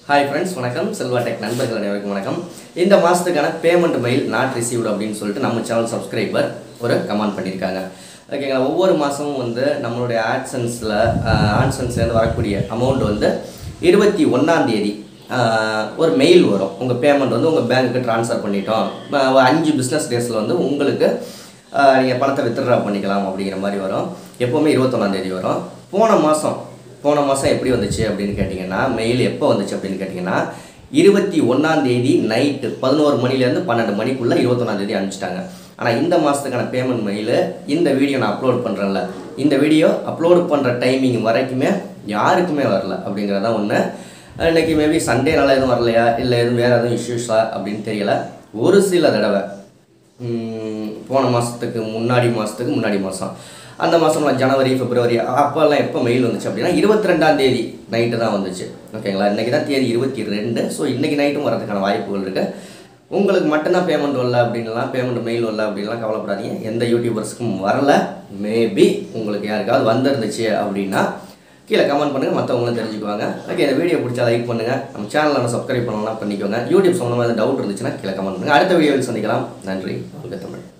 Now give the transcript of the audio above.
hi friends வணக்கம் Selva tech நண்பர்கள் அனைவருக்கும் வணக்கம் இந்த மாதத்துக்கான பேமெண்ட் மெயில் நாட் ரிசீவ்டு அப்படின்னு சொல்லிட்டு நம்ம சேனல் சப்ஸ்கிரைபர் ஒரு கமெண்ட் பண்ணியிருக்காங்க ஓகேங்களா ஒவ்வொரு மாதமும் வந்து நம்மளுடைய ஆட்சன்ஸில் ஆட்சன்ஸ்லேருந்து வரக்கூடிய அமௌண்ட் வந்து இருபத்தி ஒன்றாம் தேதி ஆஹ், ஒரு மெயில் வரும் உங்கள் பேமெண்ட் வந்து உங்கள் பேங்க்குக்கு ட்ரான்ஸ்ஃபர் பண்ணிட்டோம் ஆஹ், ஒரு அஞ்சு பிஸ்னஸ் டேஸில் வந்து உங்களுக்கு நீங்கள் பணத்தை வித்ட்ரா பண்ணிக்கலாம் அப்படிங்கிற மாதிரி வரும் எப்போவுமே இருபத்தொன்னாம் தேதி வரும் போன மாதம் போன மாதம் எப்படி வந்துச்சு அப்படின்னு கேட்டிங்கன்னா மெயில் எப்போ வந்துச்சு அப்படின்னு கேட்டிங்கன்னா இருபத்தி ஒன்றாம் தேதி நைட்டு பதினோரு மணிலேருந்து பன்னெண்டு மணிக்குள்ளே இருபத்தொன்னாம் தேதி அனுப்பிச்சிட்டாங்க ஆனால் இந்த மாதத்துக்கான பேமெண்ட் மெயில் இந்த வீடியோ நான் அப்லோட் பண்ணுறேன்ல இந்த வீடியோ அப்லோட் பண்ணுற டைமிங் வரைக்குமே யாருக்குமே வரல அப்படிங்கிறதா ஒன்று இன்னைக்கு மேபி சண்டேனால எதுவும் வரலையா இல்லை எதுவும் வேறு எதுவும் இஷ்யூஸா அப்படின்னு தெரியல ஒரு சில தடவை ம், போன மாதத்துக்கு முன்னாடி மாதத்துக்கு முன்னாடி மாதம் அந்த மாதம் ஜனவரி பிப்ரவரி அப்போல்லாம் எப்போ மெயில் வந்துச்சு அப்படின்னா இருபத்தி ரெண்டாம் தேதி நைட்டு தான் வந்துச்சு ஓகேங்களா இன்றைக்கி தான் தேதி இருபத்தி ரெண்டு ஸோ இன்றைக்கி நைட்டும் வரதுக்கான வாய்ப்புகள் இருக்குது உங்களுக்கு மட்டும்தான் பேமெண்ட் வரல அப்படின்லாம் பேமெண்ட் மெயில் வரல அப்படின்லாம் கவலைப்படாதீங்க எந்த யூடியூபர்ஸ்க்கும் வரல மேபி உங்களுக்கு யாருக்காவது வந்திருந்துச்சு அப்படின்னா கீழே கமெண்ட் பண்ணுங்கள் மற்றவங்களும் தெரிஞ்சுக்குவாங்க ஓகே இந்த வீடியோ பிடிச்சா லைக் பண்ணுங்கள் நம்ம சேனலில் சப்ஸ்கிரைப் பண்ணலாம் பண்ணிக்கோங்க யூடியூப் சம்மந்தமாக டவுட் இருந்துச்சுன்னா கீழே கமெண்ட் பண்ணுங்கள் அடுத்த வீடியோவில் சந்திக்கலாம் நன்றி உங்கள் தமிழ்